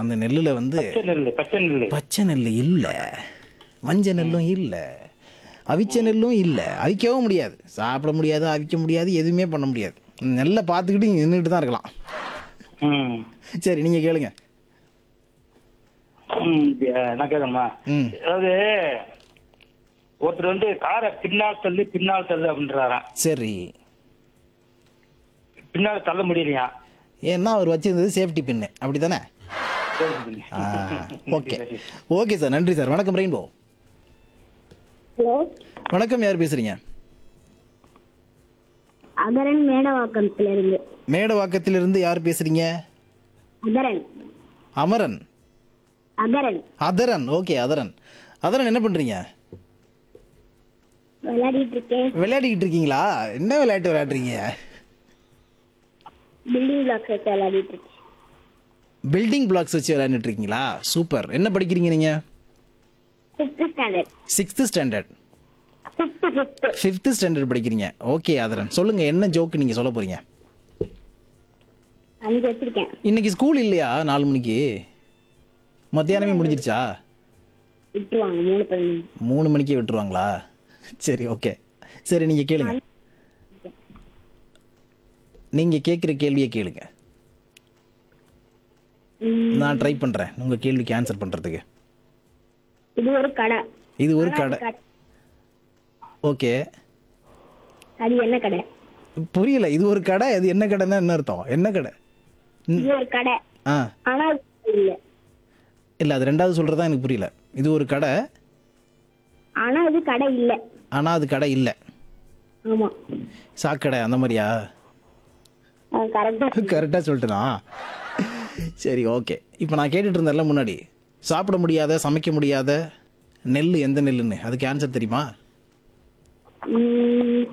அந்த நெல்லில் வந்து பச்சை நெல்லு பச்சை நெல்லு பச்சை நெல் இல்லை மஞ்சள் நெல்லும் இல்லை அவிச்ச நெல்லும் இல்லை அவிக்கவும் முடியாது சாப்பிட முடியாது அவிக்க முடியாது எதுவுமே பண்ண முடியாது நெல்லை பார்த்துக்கிட்டு இங்கே நின்றுட்டு தான் இருக்கலாம் ம் சரி நீங்கள் கேளுங்க ம், என்ன கேட்கணுமா ம் அதாவது ஒருத்தர் வந்து காரை பின்னால் தள்ளி பின்னால் தள்ளு அப்படின்றாராம் சரி பின்னால் தள்ள முடியலையா ஏன்னா அவர் வச்சிருந்தது சேஃப்டி பின்னு அப்படி தானே ஓகே ஓகே சார் நன்றி சார் வணக்கம் ரெயின்போ ஹலோ வணக்கம் யார் பேசுறீங்க அகரன் மேடவாக்கத்துல இருந்து மேடவாக்கத்திலிருந்து யார் பேசுறீங்க அகரன் அமரன் அகரன் அதரன் ஓகே அதரன் அதரன் என்ன பண்றீங்க விளையாடிட்டு இருக்கேன் விளையாடிக்கிட்டு இருக்கீங்களா என்ன விளையாட்டு விளையாடுறீங்க பில்டிங் பிளாக்ஸ் வச்சு விளையாடிட்டு இருக்கேன் பில்டிங் பிளாக்ஸ் வச்சு விளையாண்டுட்டு இருக்கீங்களா சூப்பர் என்ன படிக்கிறீங்க நீங்க fifth standard sixth standard fifth fifth fifth standard படிக்கிறீங்க ஓகே அதரன் சொல்லுங்க என்ன ஜோக்கு நீங்க சொல்ல போறீங்க அஞ்சு வச்சிருக்கேன் இன்னைக்கு ஸ்கூல் இல்லையா நாலு மணிக்கு மத்தியானமே முடிஞ்சிருச்சா விட்டுருவாங்க மூணு பதினஞ்சு மூணு மணிக்கே விட்டுருவாங்களா சரி ஓகே சரி நீங்க கேளுங்க நீங்க கேட்குற கேள்வியை கேளுங்க ம், நான் ட்ரை பண்றேன் உங்க கேள்விக்கு ஆன்சர் பண்றதுக்கு இது ஒரு கடை இது ஒரு ஆனா கடை அது கடை- ஓகே அது என்ன கடை புரியல இது ஒரு கடை அது என்ன கடைன்னா என்ன அர்த்தம் என்ன கடை இது ஒரு கடை ஆ ஆனா அது இல்ல இல்லை அது ரெண்டாவது சொல்றதா எனக்கு புரியல இது ஒரு கடை ஆனா அது கடை இல்ல ஆனால் அது கடை இல்லை ஆமா சாக்கடை அந்த மாதிரியா அது கரெக்டா கரெக்டாக சொல்லிட்டுனா சரி ஓகே இப்போ நான் கேட்டுட்டு இருந்தேன்ல முன்னாடி சாப்பிட முடியாத சமைக்க முடியாத நெல் எந்த நெல்லுன்னு அதுக்கு ஆன்சர் தெரியுமா ம்,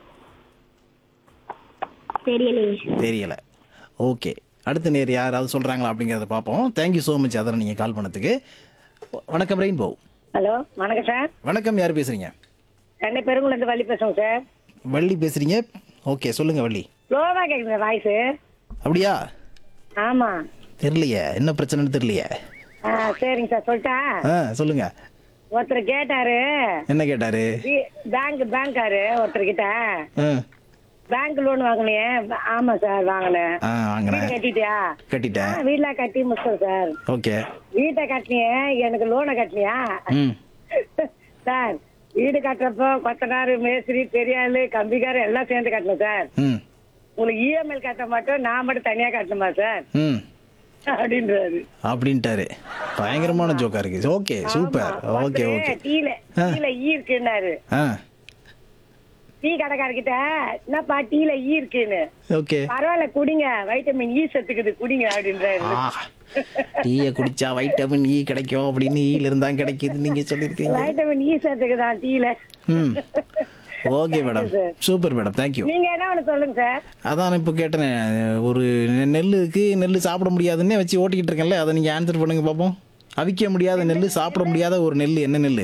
தெரியலையே தெரியல ஓகே அடுத்த நேர் யாராவது சொல்கிறாங்களா அப்படிங்கிறத பார்ப்போம் தேங்க்யூ ஸோ மச் அதனை நீங்கள் கால் பண்ணதுக்கு வணக்கம் ரெயின்போ ஹலோ வணக்கம் சார் வணக்கம் யார் பேசுகிறீங்க சென்னை பெருங்குளந்து வள்ளி பேசுவோம் சார் வள்ளி பேசுகிறீங்க ஓகே சொல்லுங்கள் வள்ளி ஸ்லோவா கேட்குங்க வாய்ஸு அப்படியா ஆமா தெரியலையே என்ன பிரச்சனைன்னு தெரியலையே ஆ சரிங்க சார் சொல்லிட்டா ஆ சொல்லுங்கள் ஒருத்தர் கேட்டாரு என்ன கேட்டாரு பேங்க் பேங்க்காரு ஒருத்தர் கிட்ட ஆ பேங்க் லோன் வாங்கினியே ஆமா சார் வாங்கினேன் ஆ வீடு வாங்கினேன் கட்டிட்டியா கட்டிட்டேன் ஆ, வீட்ல கட்டி முடிச்சோம் சார் ஓகே வீட்டை கட்டினியே எனக்கு லோனை கட்டினியா ம் சார் வீடு கட்டுறப்போ கொத்தனாரு மேஸ்திரி பெரியாளு கம்பிக்காரு எல்லாம் சேர்ந்து கட்டணும் சார் ம் உங்களுக்கு இஎம்ஐ கட்ட மட்டும் நான் மட்டும் தனியா கட்டணுமா சார் ம் அப்படின்றாரு அப்படின்ட்டாரு பயங்கரமான ஜோக்கா இருக்கு ஓகே சூப்பர் ஓகே ஓகே டீல டீல ஈ இருக்குன்னாரு ஆ டீ கடைக்காரர்கிட்ட என்னப்பா டீல ஈ இருக்குன்னு ஓகே பரவாயில்ல குடிங்க வைட்டமின் ஈ சத்துக்குது குடிங்க அப்படின்றாரு ஆ டீயை குடிச்சா வைட்டமின் இ கிடைக்கும் அப்படின்னு ஈல இருந்தா கிடைக்குது நீங்க சொல்லியிருக்கீங்க வைட்டமின் ஈ சத்துக்குதான் டீல ம் okay madam super madam thank you நீங்க என்ன ஒண்ணு சொல்லுங்க சார் அதான் இப்போ கேட்டேனே ஒரு நெ- நெல்லுக்கு நெல் சாப்பிட முடியாதுன்னே வச்சு ஓட்டிக்கிட்டு இருக்கேன்ல அதை நீங்கள் ஆன்சர் பண்ணுங்க பார்ப்போம் அவிக்க முடியாத நெல் சாப்பிட முடியாத ஒரு நெல் என்ன நெல்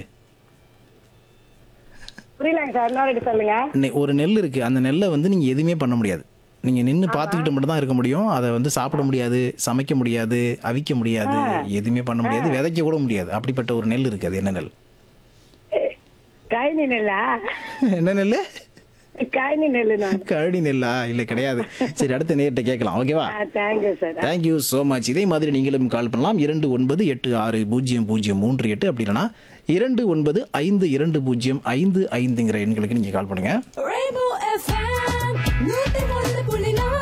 புரியலங்க சார் இன்னொரு சொல்லுங்க நெ- ஒரு நெல் இருக்கு அந்த நெல்லை வந்து நீங்கள் எதுவுமே பண்ண முடியாது நீங்கள் நின்று பார்த்துக்கிட்டு மட்டும் தான் இருக்க முடியும் அதை வந்து சாப்பிட முடியாது சமைக்க முடியாது அவிக்க முடியாது எதுவுமே பண்ண முடியாது விதைக்க கூட முடியாது அப்படிப்பட்ட ஒரு நெல் இருக்கு அது என்ன நெல் கழனி நெல்லா என்ன நெல் கழனி நெல்லு நான் கழனி நெல்லா இல்லை கிடையாது சரி அடுத்த நேர்கிட்ட கேட்கலாம் ஓகேவா thank you sir thank you so much இதே மாதிரி நீங்களும் கால் பண்ணலாம் இரண்டு ஒன்பது எட்டு ஆறு பூஜ்ஜியம் பூஜ்ஜியம் மூன்று எட்டு அப்படி இல்லைனா இரண்டு ஒன்பது ஐந்து இரண்டு பூஜ்ஜியம் ஐந்து ஐந்துங்கிற எண்களுக்கு நீங்கள் கால் பண்ணுங்க Rainbow FM, நூத்தி ஒன்று புள்ளி நாலு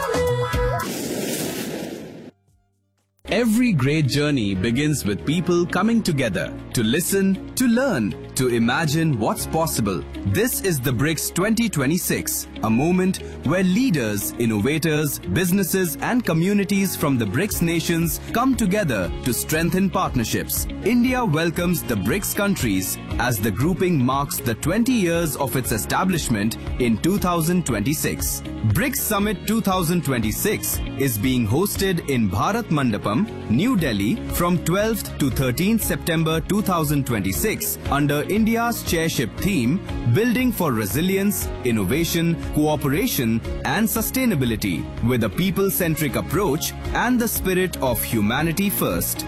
Every great journey begins with people coming together to listen, to learn, to imagine what's possible. This is the BRICS 2026, a moment where leaders, innovators, businesses, and communities from the BRICS nations come together to strengthen partnerships. India welcomes the BRICS countries as the grouping marks the 20 years of its establishment in 2026. BRICS Summit 2026 is being hosted in Bharat Mandapam, New Delhi from 12th to 13th September 2026 under India's chairship theme Building for Resilience, Innovation, Cooperation and Sustainability with a people-centric approach and the spirit of humanity first.